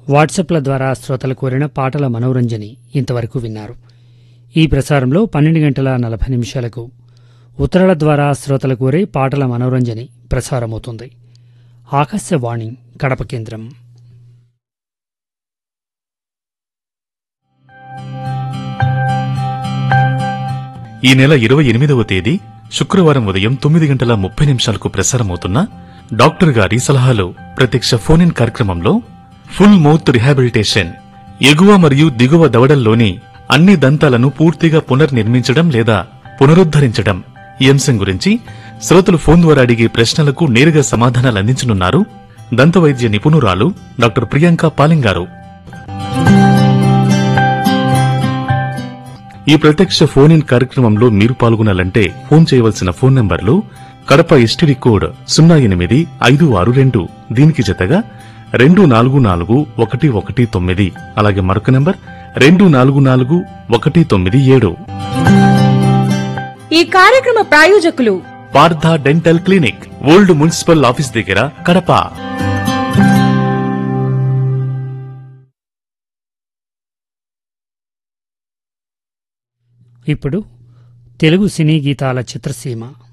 వాట్సాప్ల ద్వారా శ్రోతలు కోరిన పాటల మనోరంజని ఇంతవరకు విన్నారు ఈ ప్రసారంలో పన్నెండు గంటల నలభై నిమిషాలకు ఉత్తరాల ద్వారా శ్రోతలు కోరే పాటల మనోరంజని ప్రసారమవుతుంది ఆకాశవాణి కడప కేంద్రం ఈ నెల ఇరవై ఎనిమిదవ తేదీ శుక్రవారం ఉదయం తొమ్మిది గంటల ముప్పై నిమిషాలకు ప్రసారమవుతున్న డాక్టర్ గారి సలహాలు ప్రత్యక్ష ఫోన్ ఇన్ కార్యక్రమంలో ఫుల్ మౌత్ రిహాబిలిటేషన్ ఎగువ మరియు దిగువ దవడల్లోని అన్ని దంతాలను పూర్తిగా పునర్నిర్మించడం లేదా పునరుద్ధరించడం ఈ అంశం గురించి శ్రోతలు ఫోన్ ద్వారా అడిగే ప్రశ్నలకు నేరుగా సమాధానాలు అందించనున్నారు దంతవైద్య నిపుణురాలు డాక్టర్ ప్రియాంక పాలింగారు ఈ ప్రత్యక్ష ఫోన్ ఇన్ కార్యక్రమంలో మీరు పాల్గొనాలంటే ఫోన్ చేయవలసిన ఫోన్ నంబర్లు కడప ఎస్టీడీ కోడ్ సున్నా ఎనిమిది ఐదు ఆరు రెండు దీనికి జతగా రెండు నాలుగు నాలుగు ఒకటి ఒకటి తొమ్మిది అలాగే మరొక నంబర్ రెండు నాలుగు నాలుగు ఒకటి తొమ్మిది ఏడు ఈ కార్యక్రమ ప్రాయోజకులు Partha dental clinic old municipal office దగ్గర కడప ఇప్పుడు తెలుగు సినీ గీతాల చిత్రసీమ